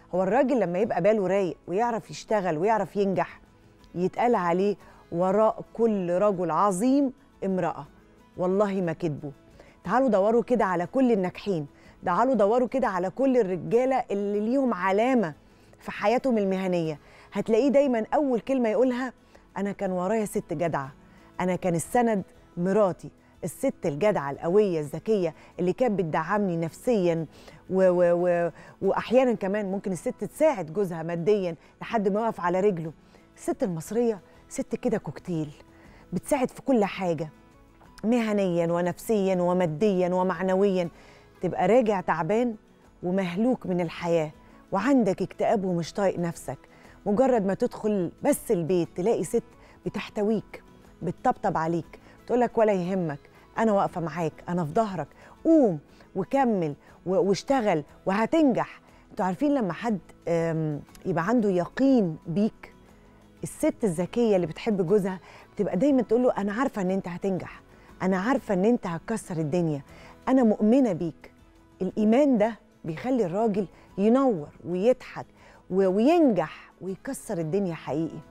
هو الراجل لما يبقى باله رايق ويعرف يشتغل ويعرف ينجح يتقال عليه وراء كل رجل عظيم امرأة والله ما كذبوا تعالوا دوروا كده على كل الناجحين تعالوا دوروا كده على كل الرجالة اللي ليهم علامة في حياتهم المهنية هتلاقيه دايما أول كلمة يقولها أنا كان ورايا ست جدعة أنا كان السند مراتي الست الجدعة القوية الذكية اللي كانت بتدعمني نفسيا و و و وأحيانا كمان ممكن الست تساعد جوزها ماديا لحد ما يقف على رجله الست المصرية ست كده كوكتيل بتساعد في كل حاجة مهنيا ونفسيا وماديا ومعنويا تبقى راجع تعبان ومهلوك من الحياة وعندك اكتئاب ومش طايق نفسك مجرد ما تدخل بس البيت تلاقي ست بتحتويك بتطبطب عليك تقولك ولا يهمك انا واقفه معاك انا في ظهرك قوم وكمل واشتغل وهتنجح انتوا عارفين لما حد يبقى عنده يقين بيك الست الذكيه اللي بتحب جوزها بتبقى دايما تقول له انا عارفه ان انت هتنجح انا عارفه ان انت هتكسر الدنيا انا مؤمنه بيك الايمان ده بيخلي الراجل ينور ويضحك وينجح ويكسر الدنيا حقيقي